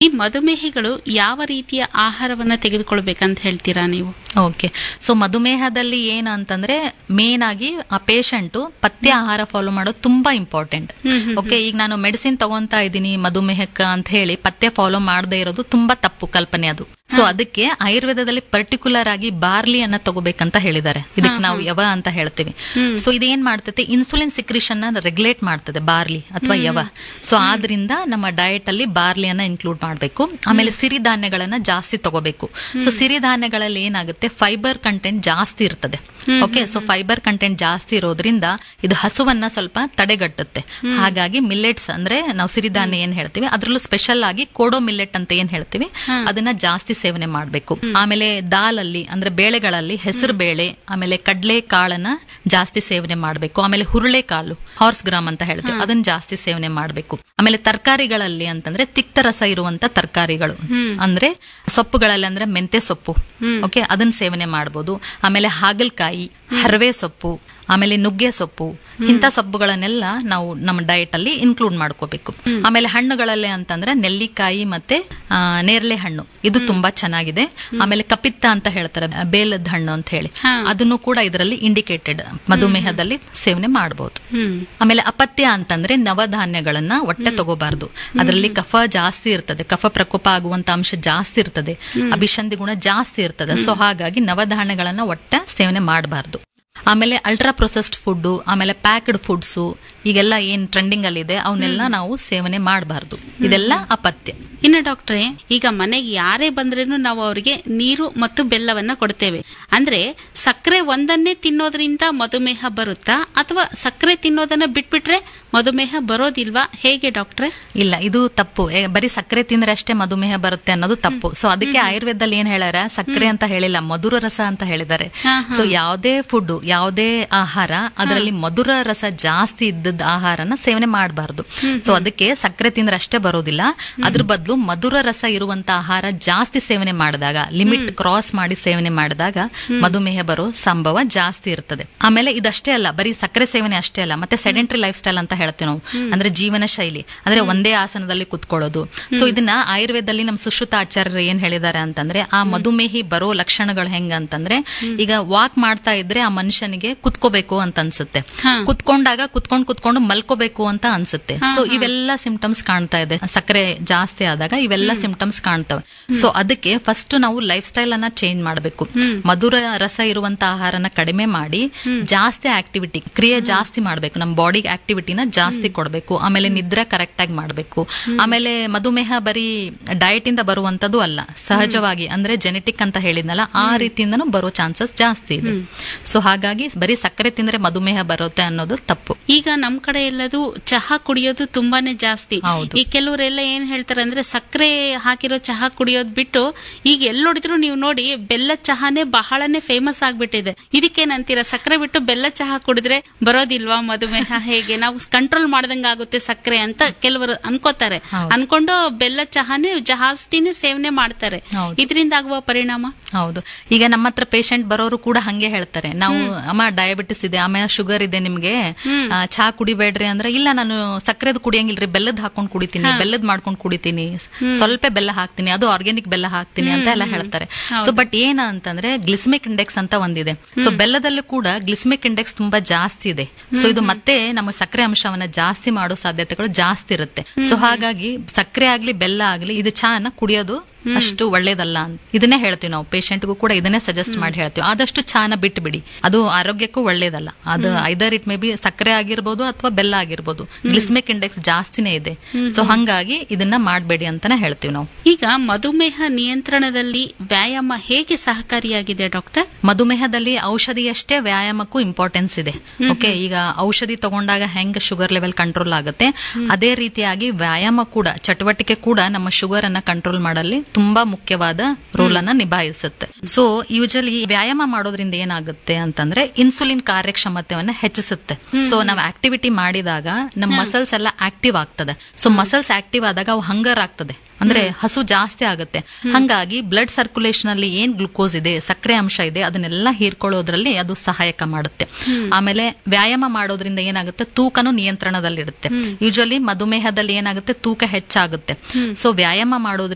ಮಧುಮೇಹಿಗಳು ಯಾವ ರೀತಿಯ ಆಹಾರವನ್ನ ತೆಗೆದುಕೊಳ್ಬೇಕಂತ ಹೇಳ್ತೀರಾ ನೀವು ಓಕೆ ಸೊ ಮಧುಮೇಹದಲ್ಲಿ ಏನು ಅಂತಂದ್ರೆ ಮೇನ್ ಆಗಿ ಆ ಪೇಷಂಟ್ ಪಥ್ಯ ಆಹಾರ ಫಾಲೋ ಮಾಡೋದು ತುಂಬಾ ಇಂಪಾರ್ಟೆಂಟ್ ಓಕೆ ಈಗ ನಾನು ಮೆಡಿಸಿನ್ ತಗೊಂತಾ ಇದ್ದೀನಿ ಮಧುಮೇಹಕ್ಕೆ ಅಂತ ಹೇಳಿ ಪಥ್ಯ ಫಾಲೋ ಮಾಡದೇ ಇರೋದು ತುಂಬಾ ತಪ್ಪು ಕಲ್ಪನೆ ಅದು ಸೊ ಅದಕ್ಕೆ ಆಯುರ್ವೇದದಲ್ಲಿ ಪರ್ಟಿಕ್ಯುಲರ್ ಆಗಿ ಬಾರ್ಲಿ ಅನ್ನ ತಗೋಬೇಕಂತ ಹೇಳಿದ್ದಾರೆ ಇದಕ್ಕೆ ನಾವು ಯವ ಅಂತ ಹೇಳ್ತೀವಿ ಸೊ ಇದೇನ್ ಮಾಡ್ತೈತೆ ಇನ್ಸುಲಿನ್ ಸಿಕ್ರಿಷನ್ ರೆಗ್ಯುಲೇಟ್ ಮಾಡ್ತದೆ ಬಾರ್ಲಿ ಅಥವಾ ಯವ ಸೊ ಆದ್ರಿಂದ ನಮ್ಮ ಡಯಟ್ ಅಲ್ಲಿ ಬಾರ್ಲಿಯನ್ನ ಇನ್ಕ್ಲೂಡ್ ಮಾಡಬೇಕು ಆಮೇಲೆ ಸಿರಿಧಾನ್ಯಗಳನ್ನ ಜಾಸ್ತಿ ತಗೋಬೇಕು ಸೊ ಸಿರಿಧಾನ್ಯಗಳಲ್ಲಿ ಏನಾಗುತ್ತೆ ಫೈಬರ್ ಕಂಟೆಂಟ್ ಜಾಸ್ತಿ ಇರ್ತದೆ ಓಕೆ ಸೊ ಫೈಬರ್ ಕಂಟೆಂಟ್ ಜಾಸ್ತಿ ಇರೋದ್ರಿಂದ ಇದು ಹಸುವನ್ನ ಸ್ವಲ್ಪ ತಡೆಗಟ್ಟುತ್ತೆ ಹಾಗಾಗಿ ಮಿಲ್ಲೆಟ್ಸ್ ಅಂದ್ರೆ ನಾವು ಸಿರಿಧಾನ್ಯ ಏನ್ ಹೇಳ್ತೀವಿ ಅದ್ರಲ್ಲೂ ಸ್ಪೆಷಲ್ ಆಗಿ ಕೋಡೋ ಮಿಲ್ಲೆಟ್ ಅಂತ ಏನ್ ಹೇಳ್ತೀವಿ ಅದನ್ನ ಜಾಸ್ತಿ ಸೇವನೆ ಮಾಡಬೇಕು ಆಮೇಲೆ ದಾಲಲ್ಲಿ ಅಂದ್ರೆ ಬೇಳೆಗಳಲ್ಲಿ ಹೆಸರು ಬೇಳೆ ಆಮೇಲೆ ಕಡ್ಲೆ ಕಾಳನ್ನ ಜಾಸ್ತಿ ಸೇವನೆ ಮಾಡಬೇಕು ಆಮೇಲೆ ಹುರುಳೆ ಕಾಳು ಹಾರ್ಸ್ ಗ್ರಾಮ್ ಅಂತ ಹೇಳ್ತೀವಿ ಅದನ್ನ ಜಾಸ್ತಿ ಸೇವನೆ ಮಾಡಬೇಕು ಆಮೇಲೆ ತರಕಾರಿಗಳಲ್ಲಿ ಅಂತಂದ್ರೆ ತಿಕ್ತ ರಸ ಇರುವಂತ ತರಕಾರಿಗಳು ಅಂದ್ರೆ ಸೊಪ್ಪುಗಳಲ್ಲಿ ಅಂದ್ರೆ ಮೆಂತೆ ಸೊಪ್ಪು ಓಕೆ ಅದನ್ನ ಸೇವನೆ ಮಾಡಬಹುದು ಆಮೇಲೆ ಹಾಗಲಕಾಯಿ ಹರವೆ ಸೊಪ್ಪು ಆಮೇಲೆ ನುಗ್ಗೆ ಸೊಪ್ಪು ಇಂಥ ಸೊಪ್ಪುಗಳನ್ನೆಲ್ಲ ನಾವು ನಮ್ಮ ಡಯಟ್ ಅಲ್ಲಿ ಇನ್ಕ್ಲೂಡ್ ಮಾಡ್ಕೋಬೇಕು ಆಮೇಲೆ ಹಣ್ಣುಗಳಲ್ಲೇ ಅಂತಂದ್ರೆ ನೆಲ್ಲಿಕಾಯಿ ಮತ್ತೆ ಆ, ನೇರಳೆ ಹಣ್ಣು ಇದು ತುಂಬಾ ಚೆನ್ನಾಗಿದೆ ಆಮೇಲೆ ಕಪಿತ್ತ ಅಂತ ಹೇಳ್ತಾರೆ ಬೇಲದ ಹಣ್ಣು ಅಂತ ಹೇಳಿ ಅದನ್ನು ಕೂಡ ಇದರಲ್ಲಿ ಇಂಡಿಕೇಟೆಡ್ ಮಧುಮೇಹದಲ್ಲಿ ಸೇವನೆ ಮಾಡಬಹುದು ಆಮೇಲೆ ಅಪತ್ಯ ಅಂತಂದ್ರೆ ನವಧಾನ್ಯಗಳನ್ನ ಒಟ್ಟೆ ತಗೋಬಾರ್ದು ಅದರಲ್ಲಿ ಕಫ ಜಾಸ್ತಿ ಇರ್ತದೆ ಕಫ ಪ್ರಕೋಪ ಆಗುವಂತ ಅಂಶ ಜಾಸ್ತಿ ಇರ್ತದೆ ಅಭಿಷಂಧಿ ಗುಣ ಜಾಸ್ತಿ ಇರ್ತದೆ ಸೊ ಹಾಗಾಗಿ ನವಧಾನ್ಯಗಳನ್ನ ಒಟ್ಟೆ ಸೇವನೆ ಮಾಡಬಾರ್ದು ಆಮೇಲೆ ಅಲ್ಟ್ರಾ ಪ್ರೊಸೆಸ್ಡ್ ಫುಡ್ ಆಮೇಲೆ ಪ್ಯಾಕ್ಡ್ ಫುಡ್ಸು ಈಗೆಲ್ಲ ಏನ್ ಟ್ರೆಂಡಿಂಗ್ ಅಲ್ಲಿ ಇದೆ ಅವನ್ನೆಲ್ಲ ನಾವು ಸೇವನೆ ಮಾಡಬಾರ್ದು ಇದೆಲ್ಲ ಅಪತ್ಯ ಇನ್ನು ಡಾಕ್ಟ್ರೆ ಈಗ ಮನೆಗೆ ಯಾರೇ ಬಂದ್ರೇನು ನಾವು ಅವರಿಗೆ ನೀರು ಮತ್ತು ಬೆಲ್ಲವನ್ನ ಕೊಡ್ತೇವೆ ಅಂದ್ರೆ ಸಕ್ಕರೆ ಒಂದನ್ನೇ ತಿನ್ನೋದ್ರಿಂದ ಮಧುಮೇಹ ಬರುತ್ತಾ ಅಥವಾ ಸಕ್ಕರೆ ತಿನ್ನೋದನ್ನ ಬಿಟ್ಬಿಟ್ರೆ ಮಧುಮೇಹ ಬರೋದಿಲ್ವಾ ಹೇಗೆ ಡಾಕ್ಟ್ರೆ ಇಲ್ಲ ಇದು ತಪ್ಪು ಏ, ಬರೀ ಸಕ್ಕರೆ ತಿಂದ್ರೆ ಅಷ್ಟೇ ಮಧುಮೇಹ ಬರುತ್ತೆ ಅನ್ನೋದು ತಪ್ಪು ಸೊ ಅದಕ್ಕೆ ಆಯುರ್ವೇದದಲ್ಲಿ ಏನ್ ಹೇಳ್ಯಾರ ಸಕ್ಕರೆ ಅಂತ ಹೇಳಿಲ್ಲ ಮಧುರ ರಸ ಅಂತ ಹೇಳಿದ್ದಾರೆ ಸೊ ಯಾವುದೇ ಫುಡ್ ಯಾವುದೇ ಆಹಾರ ಅದರಲ್ಲಿ ಮಧುರ ರಸ ಜಾಸ್ತಿ ಇದ್ದದ ಆಹಾರನ ಸೇವನೆ ಮಾಡಬಾರ್ದು ಸೊ ಅದಕ್ಕೆ ಸಕ್ಕರೆ ತಿಂದ್ರೆ ಅಷ್ಟೇ ಬರೋದಿಲ್ಲ ಅದ್ರ ಬದಲು ಮಧುರ ರಸ ಇರುವಂತ ಆಹಾರ ಜಾಸ್ತಿ ಸೇವನೆ ಮಾಡಿದಾಗ ಲಿಮಿಟ್ ಕ್ರಾಸ್ ಮಾಡಿ ಸೇವನೆ ಮಾಡಿದಾಗ ಮಧುಮೇಹ ಬರೋ ಸಂಭವ ಜಾಸ್ತಿ ಇರ್ತದೆ ಆಮೇಲೆ ಇದಷ್ಟೇ ಅಲ್ಲ ಬರೀ ಸಕ್ಕರೆ ಸೇವನೆ ಅಷ್ಟೇ ಅಲ್ಲ ಮತ್ತೆ ಸೆಡೆಂಟ್ರಿ ಲೈಫ್ ಸ್ಟೈಲ್ ಅಂತ ಹೇಳ್ತೀವಿ ನಾವು ಅಂದ್ರೆ ಜೀವನ ಶೈಲಿ ಅಂದ್ರೆ ಒಂದೇ ಆಸನದಲ್ಲಿ ಕುತ್ಕೊಳ್ಳೋದು ಸೊ ಇದನ್ನ ಆಯುರ್ವೇದದಲ್ಲಿ ನಮ್ಮ ಸುಶ್ರುತ ಆಚಾರ್ಯರು ಏನ್ ಹೇಳಿದ್ದಾರೆ ಅಂತಂದ್ರೆ ಆ ಮಧುಮೇಹಿ ಬರೋ ಲಕ್ಷಣಗಳು ಹೆಂಗ ಅಂತಂದ್ರೆ ಈಗ ವಾಕ್ ಮಾಡ್ತಾ ಇದ್ರೆ ಆ ಮನುಷ್ಯನಿಗೆ ಕುತ್ಕೋಬೇಕು ಅಂತ ಅನ್ಸುತ್ತೆ ಕುತ್ಕೊಂಡಾಗ ಕುತ್ಕೊಂಡ್ ಕುತ್ಕೊಂಡು ಮಲ್ಕೋಬೇಕು ಅಂತ ಅನ್ಸುತ್ತೆ ಸೊ ಇವೆಲ್ಲ ಸಿಂಪ್ಟಮ್ಸ್ ಕಾಣ್ತಾ ಇದೆ ಸಕ್ಕರೆ ಜಾಸ್ತಿ ಆದಾಗ ಇವೆಲ್ಲ ಸಿಂಪ್ಟಮ್ಸ್ ಕಾಣ್ತವೆ ಸೊ ಅದಕ್ಕೆ ಫಸ್ಟ್ ನಾವು ಲೈಫ್ ಸ್ಟೈಲ್ ಅನ್ನ ಚೇಂಜ್ ಮಾಡಬೇಕು ಮಧುರ ರಸ ಇರುವಂತ ಆಹಾರನ ಕಡಿಮೆ ಮಾಡಿ ಜಾಸ್ತಿ ಆಕ್ಟಿವಿಟಿ ಕ್ರಿಯೆ ಜಾಸ್ತಿ ಮಾಡಬೇಕು ನಮ್ಮ ಬಾಡಿಗೆ ಆಕ್ಟಿವಿಟಿನ ಜಾಸ್ತಿ ಕೊಡಬೇಕು ಆಮೇಲೆ ನಿದ್ರೆ ಕರೆಕ್ಟ್ ಆಗಿ ಮಾಡಬೇಕು ಆಮೇಲೆ ಮಧುಮೇಹ ಬರೀ ಡಯಟ್ ಇಂದ ಬರುವಂತದ್ದು ಅಲ್ಲ ಸಹಜವಾಗಿ ಅಂದ್ರೆ ಜೆನೆಟಿಕ್ ಅಂತ ಹೇಳಿದ್ನಲ್ಲ ಆ ರೀತಿಯಿಂದನೂ ಬರೋ ಚಾನ್ಸಸ್ ಜಾಸ್ತಿ ಇದೆ ಸೊ ಹಾಗಾಗಿ ಬರೀ ಸಕ್ಕರೆ ತಿಂದ್ರೆ ಮಧುಮೇಹ ಬರುತ್ತೆ ಅನ್ನೋದು ತಪ್ಪು ಈಗ ನಮ್ ಕಡೆ ಎಲ್ಲದು ಚಹಾ ಕುಡಿಯೋದು ತುಂಬಾನೇ ಜಾಸ್ತಿ ಹೌದು. ಈ ಕೆಲವರೆಲ್ಲ ಏನ್ ಹೇಳ್ತಾರೆ ಅಂದ್ರೆ ಸಕ್ಕರೆ ಹಾಕಿರೋ ಚಹಾ ಕುಡಿಯೋದ್ ಬಿಟ್ಟು ಈಗ ಎಲ್ಲಿ ನೋಡಿದ್ರು ನೀವು ನೋಡಿ ಬೆಲ್ಲ ಚಹಾನೇ ಬಹಳನೇ ಫೇಮಸ್ ಆಗ್ಬಿಟ್ಟಿದೆ ಇದಕ್ಕೇನಂತೀರಾ ಸಕ್ಕರೆ ಬಿಟ್ಟು ಬೆಲ್ಲ ಚಹಾ ಕುಡಿದ್ರೆ ಬರೋದಿಲ್ವಾ ಮಧುಮೇಹ ಹೇಗೆ ನಾವು ಕಂಟ್ರೋಲ್ ಮಾಡ್ದಂಗ ಆಗುತ್ತೆ ಸಕ್ಕರೆ ಅಂತ ಕೆಲವರು ಅನ್ಕೋತಾರೆ ಹೌದು. ಅನ್ಕೊಂಡು ಬೆಲ್ಲ ಚಹಾನೇ ಜಾಸ್ತಿನೇ ಸೇವನೆ ಮಾಡ್ತಾರೆ ಹೌದು. ಇದರಿಂದ ಆಗುವ ಪರಿಣಾಮ ಹೌದು ಈಗ ನಮ್ಮ ಹತ್ರ ಪೇಷಂಟ್ ಬರೋರು ಕೂಡ ಹಂಗೆ ಹೇಳ್ತಾರೆ ನಾವು ಅಮ್ಮ ಡಯಾಬಿಟಿಸ್ ಇದೆ ಆಮೇಲೆ ಶುಗರ್ ಇದೆ ನಿಮ್ಗೆ ಆ, ಚಹಾ ಕುಡಿಬೇಡ್ರಿ ಅಂದ್ರೆ ಇಲ್ಲ ನಾನು ಸಕ್ಕರೆದು ಕುಡಿಯಂಗಿಲ್ರಿ ಬೆಲ್ಲದ್ ಹಾಕೊಂಡ್ ಕುಡಿತೀನಿ ಬೆಲ್ಲದ್ ಮಾಡ್ಕೊಂಡ್ ಕುಡಿತೀನಿ ಸ್ವಲ್ಪ ಬೆಲ್ಲ ಹಾಕ್ತೀನಿ ಅದು ಆರ್ಗ್ಯಾನಿಕ್ ಬೆಲ್ಲ ಹಾಕ್ತೀನಿ ಅಂತ ಎಲ್ಲ ಹೇಳ್ತಾರೆ ಸೊ ಬಟ್ ಏನ ಅಂತಂದ್ರೆ ಗ್ಲಿಸ್ಮಿಕ್ ಇಂಡೆಕ್ಸ್ ಅಂತ ಒಂದಿದೆ ಸೊ ಬೆಲ್ಲದಲ್ಲೂ ಕೂಡ ಗ್ಲಿಸ್ಮಿಕ್ ಇಂಡೆಕ್ಸ್ ತುಂಬಾ ಜಾಸ್ತಿ ಇದೆ ಸೊ ಇದು ಮತ್ತೆ ನಮ್ಮ ಸಕ್ಕರೆ ಅಂಶವನ್ನ ಜಾಸ್ತಿ ಮಾಡೋ ಸಾಧ್ಯತೆಗಳು ಜಾಸ್ತಿ ಇರುತ್ತೆ ಸೊ ಹಾಗಾಗಿ ಸಕ್ಕರೆ ಆಗ್ಲಿ ಬೆಲ್ಲ ಆಗ್ಲಿ ಇದು ಚಹಾನ ಕುಡಿಯೋದು ಅಷ್ಟು ಒಳ್ಳೇದಲ್ಲ ಅಂತ ಇದನ್ನೇ ಹೇಳ್ತೀವಿ ನಾವು ಪೇಷಂಟ್ಗೂ ಕೂಡ ಇದನ್ನೇ ಸಜೆಸ್ಟ್ ಮಾಡಿ ಹೇಳ್ತೀವಿ ಆದಷ್ಟು ಚಾನ ಬಿಟ್ಟು ಬಿಡಿ ಅದು ಆರೋಗ್ಯಕ್ಕೂ ಒಳ್ಳೇದಲ್ಲ ಅದು ಐದರ್ ಇಟ್ ಮೇ ಬಿ ಸಕ್ಕರೆ ಆಗಿರ್ಬೋದು ಅಥವಾ ಬೆಲ್ಲ ಆಗಿರ್ಬೋದು ಗ್ಲಿಸ್ಮಿಕ್ ಇಂಡೆಕ್ಸ್ ಜಾಸ್ತಿನೇ ಇದೆ ಸೊ ಹಂಗಾಗಿ ಇದನ್ನ ಮಾಡಬೇಡಿ ಅಂತಾನೆ ಹೇಳ್ತೀವಿ ನಾವು ಈಗ ಮಧುಮೇಹ ನಿಯಂತ್ರಣದಲ್ಲಿ ವ್ಯಾಯಾಮ ಹೇಗೆ ಸಹಕಾರಿಯಾಗಿದೆ ಡಾಕ್ಟರ್ ಮಧುಮೇಹದಲ್ಲಿ ಔಷಧಿಯಷ್ಟೇ ವ್ಯಾಯಾಮಕ್ಕೂ ಇಂಪಾರ್ಟೆನ್ಸ್ ಇದೆ ಓಕೆ ಈಗ ಔಷಧಿ ತಗೊಂಡಾಗ ಹೆಂಗ್ ಶುಗರ್ ಲೆವೆಲ್ ಕಂಟ್ರೋಲ್ ಆಗುತ್ತೆ ಅದೇ ರೀತಿಯಾಗಿ ವ್ಯಾಯಾಮ ಕೂಡ ಚಟುವಟಿಕೆ ಕೂಡ ನಮ್ಮ ಶುಗರ್ ಅನ್ನ ಕಂಟ್ರೋಲ್ ಮಾಡಲಿ ತುಂಬಾ ಮುಖ್ಯವಾದ ರೋಲ್ ಅನ್ನ ನಿಭಾಯಿಸುತ್ತೆ ಸೊ ಯೂಶಲಿ ವ್ಯಾಯಾಮ ಮಾಡೋದ್ರಿಂದ ಏನಾಗುತ್ತೆ ಅಂತಂದ್ರೆ ಇನ್ಸುಲಿನ್ ಕಾರ್ಯಕ್ಷಮತೆಯನ್ನ ಹೆಚ್ಚಿಸುತ್ತೆ ಸೊ ನಾವು ಆಕ್ಟಿವಿಟಿ ಮಾಡಿದಾಗ ನಮ್ಮ ಮಸಲ್ಸ್ ಎಲ್ಲ ಆಕ್ಟಿವ್ ಆಗ್ತದೆ ಸೊ ಮಸಲ್ಸ್ ಆಕ್ಟಿವ್ ಆದಾಗ ಅವು ಹಂಗರ್ ಆಗ್ತದೆ ಅಂದ್ರೆ ಹಸು ಜಾಸ್ತಿ ಆಗುತ್ತೆ ಹಂಗಾಗಿ ಬ್ಲಡ್ ಸರ್ಕ್ಯುಲೇಷನ್ ಅಲ್ಲಿ ಏನ್ ಗ್ಲುಕೋಸ್ ಇದೆ ಸಕ್ಕರೆ ಅಂಶ ಇದೆ ಅದನ್ನೆಲ್ಲ ಹೀರ್ಕೊಳ್ಳೋದ್ರಲ್ಲಿ ಅದು ಸಹಾಯಕ ಮಾಡುತ್ತೆ ಆಮೇಲೆ ವ್ಯಾಯಾಮ ಮಾಡೋದ್ರಿಂದ ಏನಾಗುತ್ತೆ ತೂಕನು ನಿಯಂತ್ರಣದಲ್ಲಿರುತ್ತೆ ಯೂಶಲಿ ಮಧುಮೇಹದಲ್ಲಿ ಏನಾಗುತ್ತೆ ತೂಕ ಹೆಚ್ಚಾಗುತ್ತೆ ಸೊ ವ್ಯಾಯಾಮ ಮಾಡೋದ್ರಿಂದ